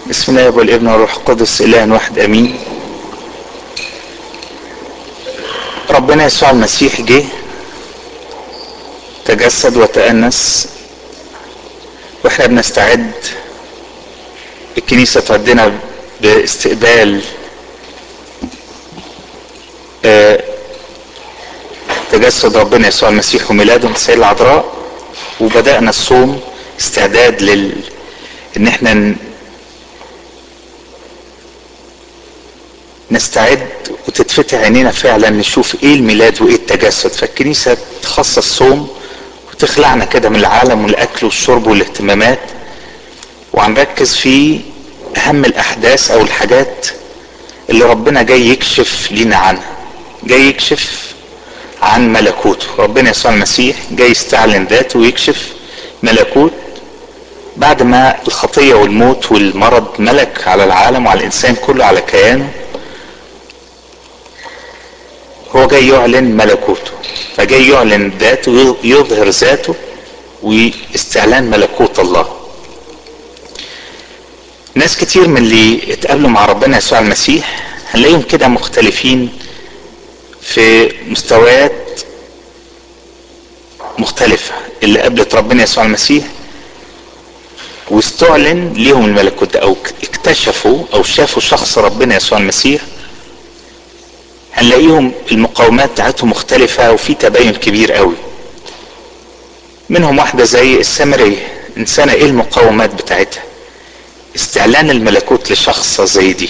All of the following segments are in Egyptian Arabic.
بسم الله والابن والروح القدس اله واحد امين ربنا يسوع المسيح جه تجسد وتأنس واحنا بنستعد الكنيسة تعدنا باستقبال آه، تجسد ربنا يسوع المسيح وميلاده من السيدة العذراء وبدأنا الصوم استعداد لل ان احنا ن- نستعد وتتفتح عينينا فعلا نشوف ايه الميلاد وايه التجسد فالكنيسة تخصص صوم وتخلعنا كده من العالم والاكل والشرب والاهتمامات وهنركز في اهم الاحداث او الحاجات اللي ربنا جاي يكشف لينا عنها جاي يكشف عن ملكوته ربنا يسوع المسيح جاي يستعلن ذاته ويكشف ملكوت بعد ما الخطية والموت والمرض ملك على العالم وعلى الإنسان كله على كيانه هو جاي يعلن ملكوته فجاي يعلن ذاته يظهر ذاته واستعلان ملكوت الله ناس كتير من اللي اتقابلوا مع ربنا يسوع المسيح هنلاقيهم كده مختلفين في مستويات مختلفة اللي قابلت ربنا يسوع المسيح واستعلن ليهم الملكوت ده او اكتشفوا او شافوا شخص ربنا يسوع المسيح هنلاقيهم المقاومات بتاعتهم مختلفة وفي تباين كبير قوي منهم واحدة زي السامرية انسانة ايه المقاومات بتاعتها استعلان الملكوت لشخصة زي دي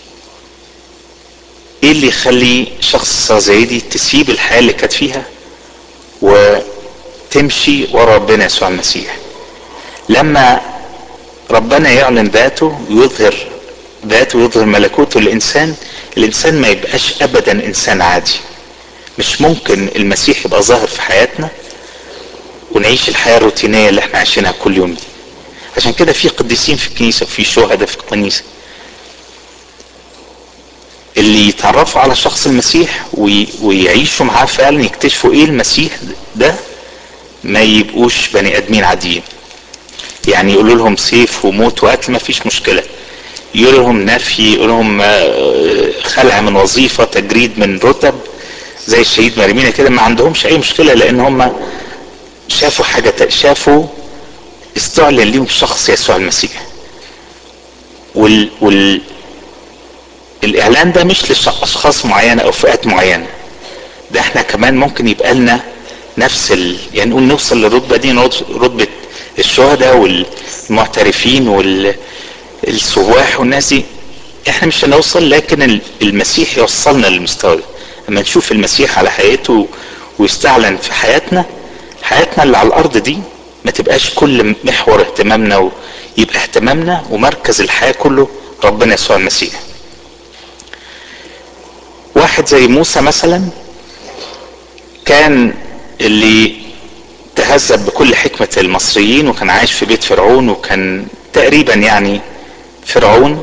ايه اللي يخلي شخصة زي دي تسيب الحياة اللي كانت فيها وتمشي ورا ربنا يسوع المسيح لما ربنا يعلن ذاته ويظهر ذاته ويظهر ملكوته للإنسان الإنسان ما يبقاش أبدا إنسان عادي مش ممكن المسيح يبقى ظاهر في حياتنا ونعيش الحياة الروتينية اللي احنا عايشينها كل يوم دي عشان كده في قديسين في الكنيسة وفي شهداء في الكنيسة اللي يتعرفوا على شخص المسيح وي- ويعيشوا معاه فعلا يكتشفوا ايه المسيح ده ما يبقوش بني ادمين عاديين يعني يقولوا لهم سيف وموت وقتل ما فيش مشكله يقولوا لهم نفي يقولوا لهم آه، خلع من وظيفه تجريد من رتب زي الشهيد مريمينا كده ما عندهمش اي مشكله لان هم شافوا حاجه تا- شافوا استعلن ليهم شخص يسوع المسيح وال, وال الاعلان ده مش لاشخاص معينه او فئات معينه ده احنا كمان ممكن يبقى لنا نفس ال... يعني نقول نوصل للرتبه دي نوصل- رتبه الشهداء والمعترفين والسواح والناس دي احنا مش هنوصل لكن ال- المسيح يوصلنا للمستوى ده لما نشوف المسيح على حياته ويستعلن في حياتنا حياتنا اللي على الارض دي ما تبقاش كل محور اهتمامنا ويبقى اهتمامنا ومركز الحياه كله ربنا يسوع المسيح واحد زي موسى مثلا كان اللي تهذب بكل حكمة المصريين وكان عايش في بيت فرعون وكان تقريبا يعني فرعون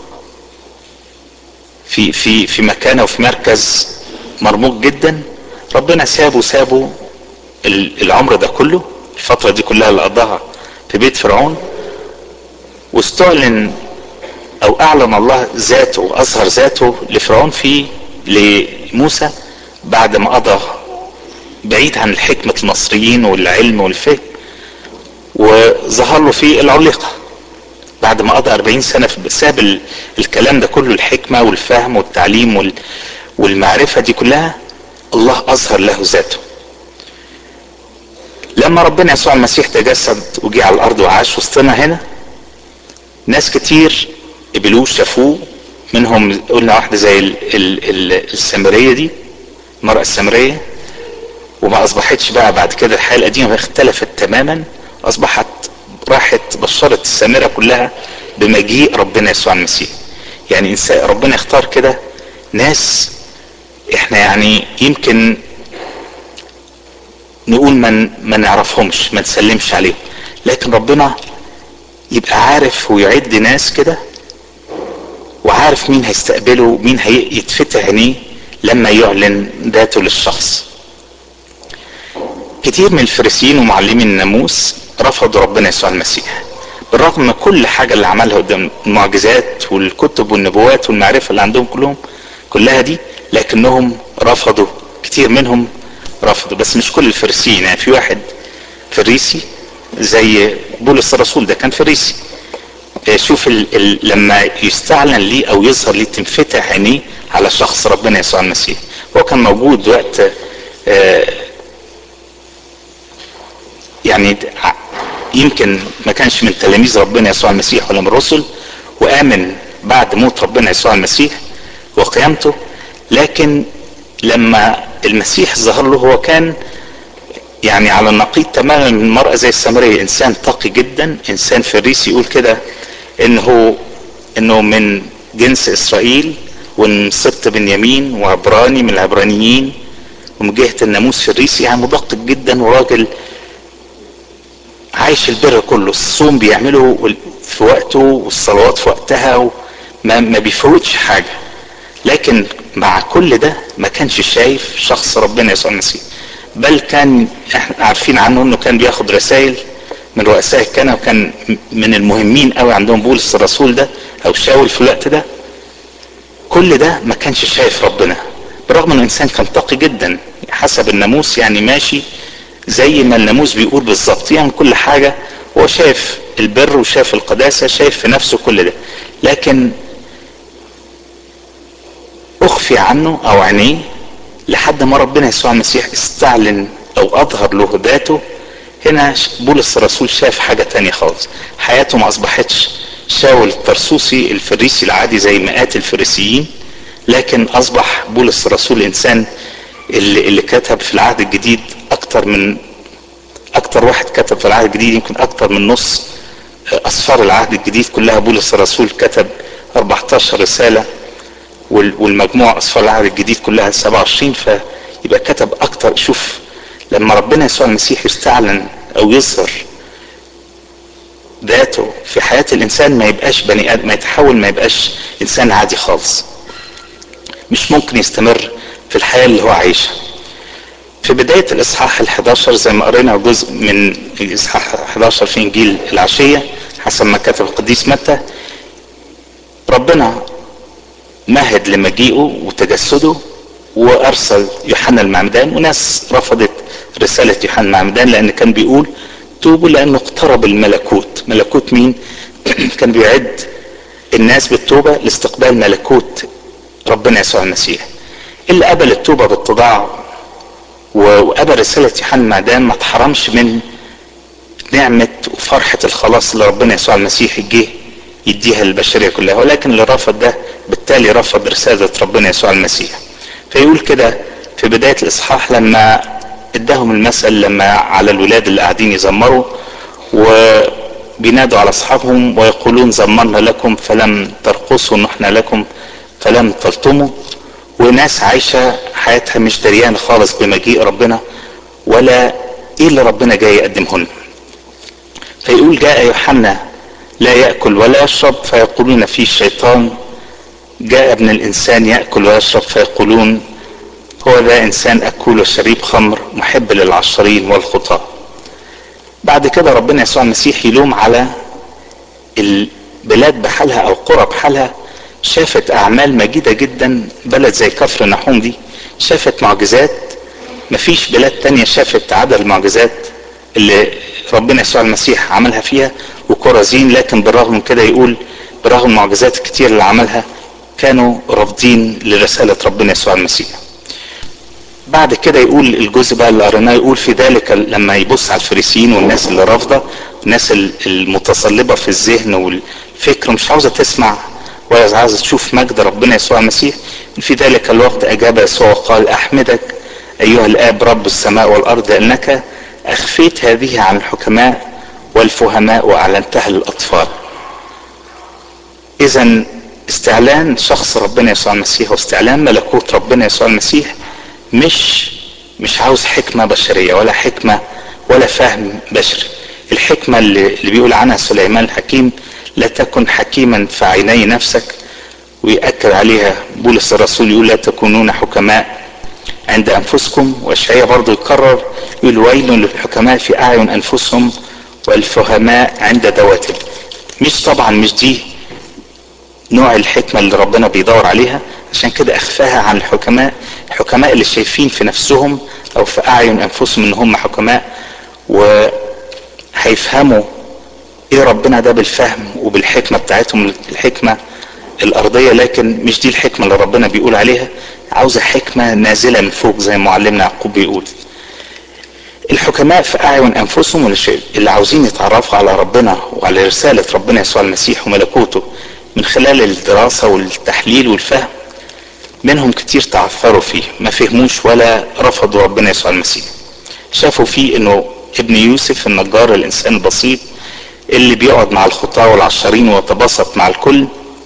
في في في مكانه وفي مركز مرموق جدا ربنا سابه سابه ال- العمر ده كله الفترة دي كلها اللي قضاها في بيت فرعون واستعلن او اعلن الله ذاته واظهر ذاته لفرعون في لموسى بعد ما قضى بعيد عن حكمة المصريين والعلم والفهم وظهر له في العليقة بعد ما قضى 40 سنة في ساب ال- الكلام ده كله الحكمة والفهم والتعليم وال- والمعرفة دي كلها الله أظهر له ذاته لما ربنا يسوع المسيح تجسد وجي على الأرض وعاش وسطنا هنا ناس كتير قبلوه شافوه منهم قلنا واحدة زي ال ال ال السامرية دي المرأة السامرية وما اصبحتش بقى بعد كده الحياه القديمه اختلفت تماما اصبحت راحت بشرت السامره كلها بمجيء ربنا يسوع المسيح يعني انسان ربنا يختار كده ناس احنا يعني يمكن نقول من ما نعرفهمش ما نسلمش عليهم لكن ربنا يبقى عارف ويعد ناس كده وعارف مين هيستقبله ومين هيتفتح عينيه لما يعلن ذاته للشخص كتير من الفريسيين ومعلمين الناموس رفضوا ربنا يسوع المسيح بالرغم من كل حاجة اللي عملها قدام المعجزات والكتب والنبوات والمعرفة اللي عندهم كلهم كلها دي لكنهم رفضوا كتير منهم رفضوا بس مش كل الفريسيين يعني في واحد فريسي زي بولس الرسول ده كان فريسي شوف ال ال لما يستعلن ليه او يظهر ليه تنفتح عينيه على شخص ربنا يسوع المسيح هو كان موجود وقت يعني يمكن ما كانش من تلاميذ ربنا يسوع المسيح ولا من الرسل وامن بعد موت ربنا يسوع المسيح وقيامته لكن لما المسيح ظهر له هو كان يعني على النقيض تماما من مرأة زي السامرية انسان تقي جدا انسان فريسي يقول كده انه انه من جنس اسرائيل ومن سبط بنيامين وعبراني من العبرانيين ومن جهة الناموس فريسي يعني مدقق جدا وراجل عايش البر كله الصوم بيعمله في وقته والصلوات في وقتها ما, ما بيفوتش حاجة لكن مع كل ده ما كانش شايف شخص ربنا يسوع المسيح بل كان احنا عارفين عنه انه كان بياخد رسائل من رؤساء الكهنة وكان من المهمين قوي عندهم بولس الرسول ده او شاول في الوقت ده كل ده ما كانش شايف ربنا برغم انه انسان كان تقي جدا حسب الناموس يعني ماشي زي ما الناموس بيقول بالظبط يعني كل حاجة هو شايف البر وشايف القداسة شايف في نفسه كل ده لكن اخفي عنه او عينيه لحد ما ربنا يسوع المسيح استعلن او اظهر له ذاته هنا بولس الرسول شاف حاجة تانية خالص حياته ما اصبحتش شاول الترسوسي الفريسي العادي زي مئات الفريسيين لكن اصبح بولس الرسول انسان اللي, اللي كتب في العهد الجديد اكتر من اكتر واحد كتب في العهد الجديد يمكن اكتر من نص اسفار العهد الجديد كلها بولس الرسول كتب 14 رسالة والمجموع اسفار العهد الجديد كلها 27 فيبقى كتب اكتر شوف لما ربنا يسوع المسيح يستعلن او يظهر ذاته في حياة الانسان ما يبقاش بني ادم ما يتحول ما يبقاش انسان عادي خالص مش ممكن يستمر في الحياة اللي هو عايشها في بداية الإصحاح ال11 زي ما قرينا جزء من الإصحاح 11 في إنجيل العشية حسب ما كتب القديس متى ربنا مهد لمجيئه وتجسده وأرسل يوحنا المعمدان وناس رفضت رسالة يوحنا المعمدان لأن كان بيقول توبوا لأنه اقترب الملكوت ملكوت مين؟ كان بيعد الناس بالتوبة لاستقبال ملكوت ربنا يسوع المسيح اللي قبل التوبة باتضاع وقبل رسالة يوحنا المعدان ما اتحرمش من نعمة وفرحة الخلاص اللي ربنا يسوع المسيح جه يديها للبشرية كلها ولكن اللي رفض ده بالتالي رفض رسالة ربنا يسوع المسيح فيقول كده في بداية الإصحاح لما اداهم المثل لما على الولاد اللي قاعدين يزمروا وبينادوا على أصحابهم ويقولون زمرنا لكم فلم ترقصوا نحن لكم فلم تلطموا وناس عايشة حياتها مش دريانة خالص بمجيء ربنا ولا ايه اللي ربنا جاي يقدمه لنا فيقول جاء يوحنا لا يأكل ولا يشرب فيقولون فيه الشيطان جاء ابن الإنسان يأكل ويشرب فيقولون هو ذا إنسان أكول وشريب خمر محب للعشرين والخطاة بعد كده ربنا يسوع المسيح يلوم على البلاد بحالها أو قرى بحالها شافت اعمال مجيدة جدا بلد زي كفر نحوم دي شافت معجزات مفيش بلاد تانية شافت عدد المعجزات اللي ربنا يسوع المسيح عملها فيها وكرازين لكن بالرغم من كده يقول برغم المعجزات الكتير اللي عملها كانوا رافضين لرسالة ربنا يسوع المسيح بعد كده يقول الجزء بقى اللي قريناه يقول في ذلك لما يبص على الفريسيين والناس اللي رافضه الناس المتصلبه في الذهن والفكر مش عاوزه تسمع ولا عايز تشوف مجد ربنا يسوع المسيح في ذلك الوقت أجاب يسوع وقال أحمدك أيها الآب رب السماء والأرض لأنك أخفيت هذه عن الحكماء والفهماء وأعلنتها للأطفال إذا استعلان شخص ربنا يسوع المسيح واستعلان ملكوت ربنا يسوع المسيح مش مش عاوز حكمة بشرية ولا حكمة ولا فهم بشري الحكمة اللي, اللي بيقول عنها سليمان الحكيم لا تكن حكيما في عيني نفسك ويأكد عليها بولس الرسول يقول لا تكونون حكماء عند أنفسكم وإشعياء برضه يكرر يقول ويل للحكماء في أعين أنفسهم والفهماء عند دواتهم مش طبعا مش دي نوع الحكمة اللي ربنا بيدور عليها عشان كده اخفاها عن الحكماء الحكماء اللي شايفين في نفسهم او في اعين انفسهم ان هم حكماء وهيفهموا ايه ربنا ده بالفهم وبالحكمة بتاعتهم الحكمة الارضية لكن مش دي الحكمة اللي ربنا بيقول عليها عاوزة حكمة نازلة من فوق زي معلمنا يعقوب بيقول الحكماء في اعين انفسهم اللي عاوزين يتعرفوا على ربنا وعلى رسالة ربنا يسوع المسيح وملكوته من خلال الدراسة والتحليل والفهم منهم كتير تعثروا فيه ما فهموش ولا رفضوا ربنا يسوع المسيح شافوا فيه انه ابن يوسف النجار الانسان البسيط اللي بيقعد مع الخطاة والعشرين ويتبسط مع الكل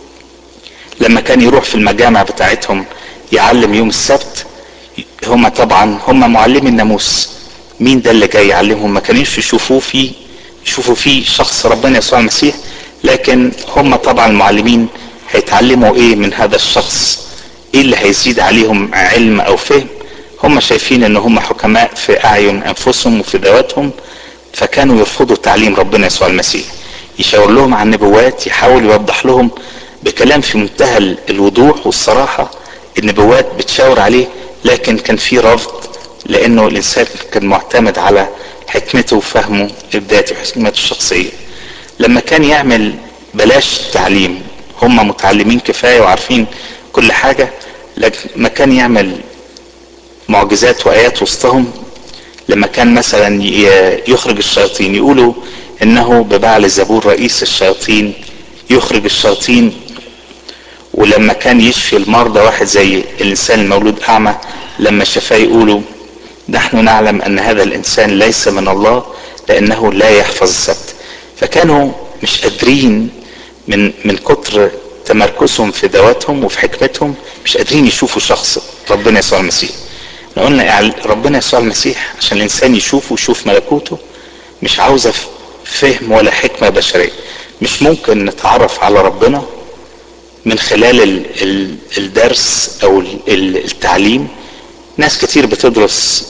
لما كان يروح في المجامع بتاعتهم يعلم يوم السبت هم طبعا هم معلمي الناموس مين ده اللي جاي يعلمهم ما كانوش يشوفوه فيه يشوفوا فيه شخص ربنا يسوع المسيح لكن هم طبعا المعلمين هيتعلموا ايه من هذا الشخص ايه اللي هيزيد عليهم علم او فهم هم شايفين ان هم حكماء في اعين انفسهم وفي ذواتهم فكانوا يرفضوا تعليم ربنا يسوع المسيح يشاور لهم عن النبوات يحاول يوضح لهم بكلام في منتهى الوضوح والصراحة النبوات بتشاور عليه لكن كان في رفض لانه الانسان كان معتمد على حكمته وفهمه الذاتي وحكمته الشخصية لما كان يعمل بلاش تعليم هم متعلمين كفاية وعارفين كل حاجة لكن ما كان يعمل معجزات وآيات وسطهم لما كان مثلا يخرج الشياطين يقولوا انه ببعل الزبور رئيس الشياطين يخرج الشياطين ولما كان يشفي المرضى واحد زي الانسان المولود اعمى لما شفاه يقولوا نحن نعلم ان هذا الانسان ليس من الله لانه لا يحفظ السبت فكانوا مش قادرين من من كتر تمركزهم في ذواتهم وفي حكمتهم مش قادرين يشوفوا شخص ربنا يسوع المسيح احنا قلنا ربنا يسوع المسيح عشان الانسان يشوفه ويشوف ملكوته مش عاوزه فهم ولا حكمه بشريه مش ممكن نتعرف على ربنا من خلال ال ال الدرس او ال التعليم ناس كتير بتدرس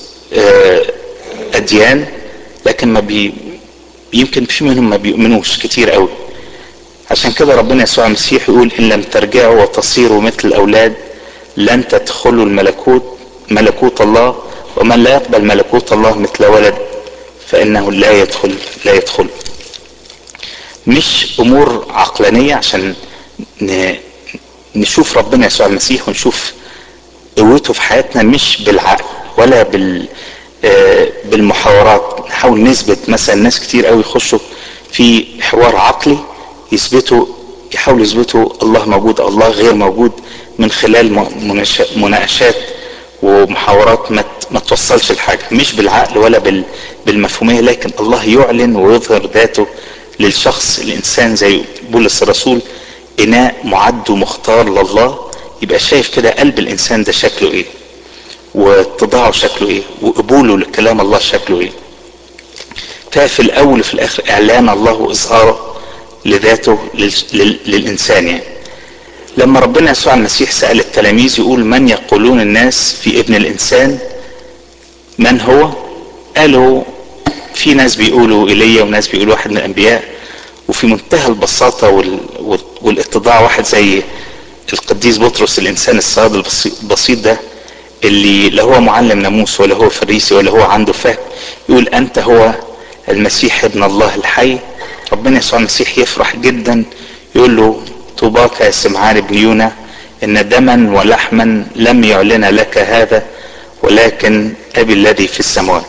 اديان لكن ما بي يمكن في منهم ما بيؤمنوش كتير قوي عشان كده ربنا يسوع المسيح يقول ان لم ترجعوا وتصيروا مثل الاولاد لن تدخلوا الملكوت ملكوت الله ومن لا يقبل ملكوت الله مثل ولد فانه لا يدخل لا يدخل مش امور عقلانيه عشان نشوف ربنا يسوع المسيح ونشوف قوته في حياتنا مش بالعقل ولا بال بالمحاورات نحاول نثبت مثلا ناس كتير قوي يخشوا في حوار عقلي يثبتوا يحاولوا يثبتوا الله موجود الله غير موجود من خلال مناقشات ومحاورات ما ما توصلش لحاجه مش بالعقل ولا بالمفهوميه لكن الله يعلن ويظهر ذاته للشخص الانسان زي بولس الرسول اناء معد ومختار لله يبقى شايف كده قلب الانسان ده شكله ايه واتضاعه شكله ايه وقبوله لكلام الله شكله ايه ففي الاول وفي الاخر اعلان الله واظهاره لذاته للانسان يعني لما ربنا يسوع المسيح سأل التلاميذ يقول من يقولون الناس في ابن الانسان من هو قالوا في ناس بيقولوا ايليا وناس بيقولوا واحد من الانبياء وفي منتهى البساطة وال... والاتضاع واحد زي القديس بطرس الانسان الصياد البسيط ده اللي لا هو معلم ناموس ولا هو فريسي ولا هو عنده فهم يقول انت هو المسيح ابن الله الحي ربنا يسوع المسيح يفرح جدا يقول له طوباك يا سمعان بن يونا ان دما ولحما لم يعلن لك هذا ولكن ابي الذي في السماوات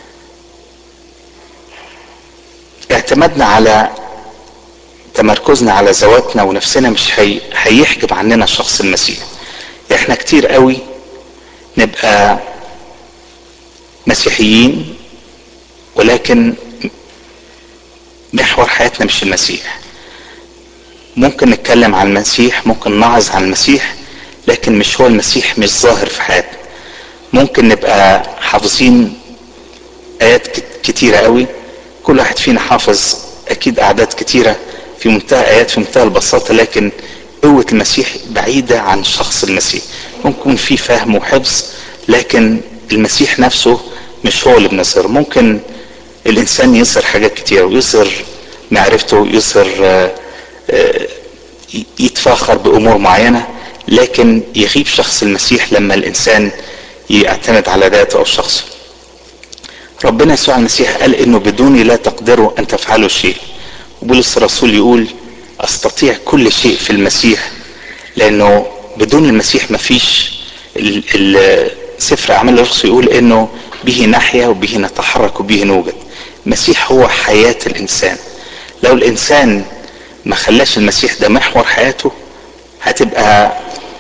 اعتمدنا على تمركزنا على ذواتنا ونفسنا مش هي... هيحجب عننا شخص المسيح احنا كتير قوي نبقى مسيحيين ولكن محور حياتنا مش المسيح ممكن نتكلم عن المسيح ممكن نعظ عن المسيح لكن مش هو المسيح مش ظاهر في حياتنا ممكن نبقى حافظين ايات كتيرة قوي كل واحد فينا حافظ اكيد اعداد كتيرة في منتهى ايات في منتهى البساطة لكن قوة المسيح بعيدة عن شخص المسيح ممكن في فهم وحفظ لكن المسيح نفسه مش هو اللي بنظهر ممكن الانسان يظهر حاجات كتيرة ويظهر معرفته يظهر يتفاخر بامور معينه لكن يغيب شخص المسيح لما الانسان يعتمد على ذاته او شخصه ربنا يسوع المسيح قال انه بدوني لا تقدروا ان تفعلوا شيء وبولس الرسول يقول استطيع كل شيء في المسيح لانه بدون المسيح مفيش سفر اعمال الرسل يقول انه به نحيا وبه نتحرك وبه نوجد المسيح هو حياة الانسان لو الانسان ما خلاش المسيح ده محور حياته هتبقى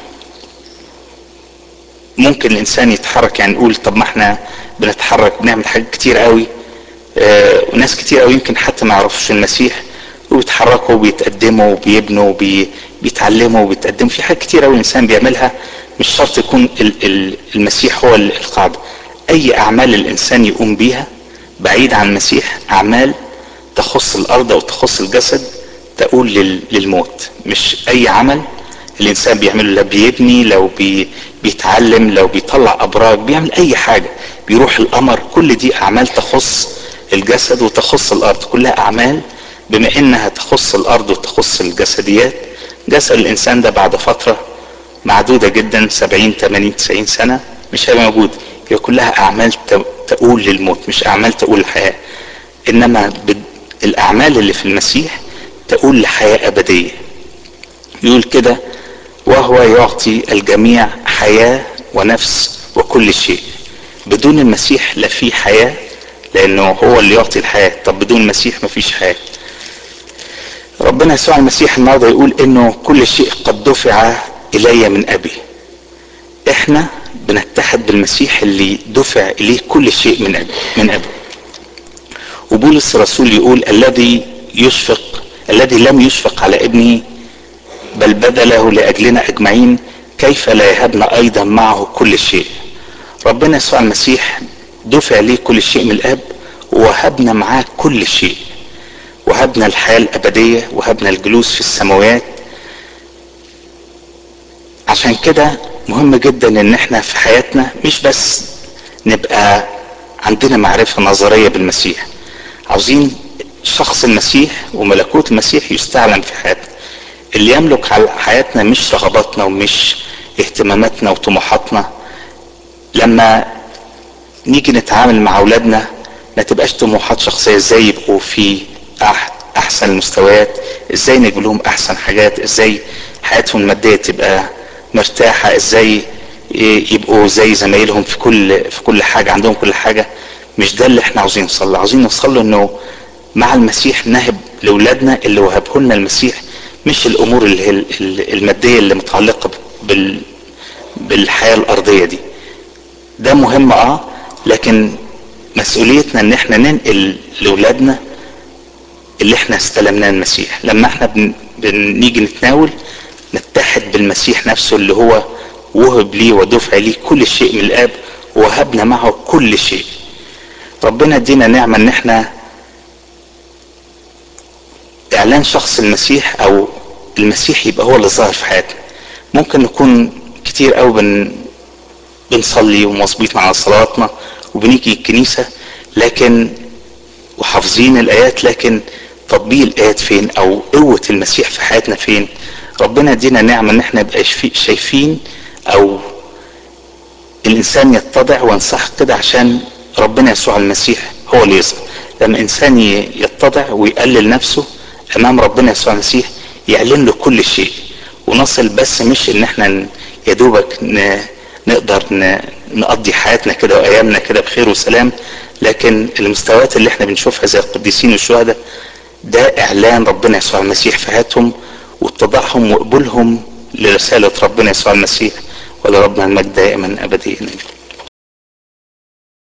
ممكن الانسان يتحرك يعني نقول طب ما احنا بنتحرك بنعمل حاجات كتير قوي اه وناس كتير قوي يمكن حتى ما يعرفوش المسيح وبيتحركوا وبيتقدموا وبيبنوا وبيتعلموا وبيتقدموا في حاجات كتير قوي الانسان بيعملها مش شرط يكون المسيح هو القاعده اي اعمال الانسان يقوم بيها بعيد عن المسيح اعمال تخص الارض او تخص الجسد تقول للموت مش اي عمل الانسان بيعمله لو بيبني لو بي بيتعلم لو بيطلع ابراج بيعمل اي حاجه بيروح القمر كل دي اعمال تخص الجسد وتخص الارض كلها اعمال بما انها تخص الارض وتخص الجسديات جسد الانسان ده بعد فتره معدوده جدا 70 80 90 سنه مش هيبقى موجود هي كلها اعمال تقول للموت مش اعمال تقول الحياه انما الاعمال اللي في المسيح تقول لحياه ابديه يقول كده وهو يعطي الجميع حياه ونفس وكل شيء بدون المسيح لا في حياه لانه هو اللي يعطي الحياه طب بدون المسيح مفيش حياه ربنا يسوع المسيح النهارده يقول انه كل شيء قد دفع الي من ابي احنا بنتحد بالمسيح اللي دفع اليه كل شيء من ابي من ابي وبولس الرسول يقول الذي يشفق الذي لم يشفق على ابنه بل بذله لاجلنا اجمعين كيف لا يهبنا ايضا معه كل شيء ربنا يسوع المسيح دفع ليه كل شيء من الاب ووهبنا معاه كل شيء وهبنا الحياه الابديه وهبنا الجلوس في السماوات عشان كده مهم جدا ان احنا في حياتنا مش بس نبقى عندنا معرفه نظريه بالمسيح عاوزين شخص المسيح وملكوت المسيح يستعلم في حياتنا اللي يملك على حياتنا مش رغباتنا ومش اهتماماتنا وطموحاتنا لما نيجي نتعامل مع اولادنا ما تبقاش طموحات شخصيه ازاي يبقوا في احسن المستويات ازاي نجيب لهم احسن حاجات ازاي حياتهم الماديه تبقى مرتاحه ازاي يبقوا زي زمايلهم في كل في كل حاجه عندهم كل حاجه مش ده اللي احنا عاوزين نوصل له عاوزين نوصل له انه مع المسيح نهب لاولادنا اللي وهبه لنا المسيح مش الامور اللي هي الماديه اللي متعلقه بال بالحياه الارضيه دي ده مهم اه لكن مسؤوليتنا ان احنا ننقل لاولادنا اللي احنا استلمناه المسيح لما احنا بن... بنيجي نتناول نتحد بالمسيح نفسه اللي هو وهب لي ودفع لي كل شيء من الاب وهبنا معه كل شيء ربنا ادينا نعمه ان احنا اعلان شخص المسيح او المسيح يبقى هو اللي ظاهر في حياتنا ممكن نكون كتير قوي بن بنصلي ومظبوطين على صلاتنا وبنيجي الكنيسه لكن وحافظين الايات لكن تطبيق الايات فين او قوه المسيح في حياتنا فين ربنا يدينا نعمه ان احنا نبقى شايفين او الانسان يتضع وينصح كده عشان ربنا يسوع المسيح هو اللي يظهر لما انسان يتضع ويقلل نفسه امام ربنا يسوع المسيح يعلن له كل شيء ونصل بس مش ان احنا يا دوبك نقدر نقضي حياتنا كده وايامنا كده بخير وسلام لكن المستويات اللي احنا بنشوفها زي القديسين والشهداء ده اعلان ربنا يسوع المسيح في حياتهم واتضاعهم وقبولهم لرساله ربنا يسوع المسيح ولربنا المجد دائما ابديا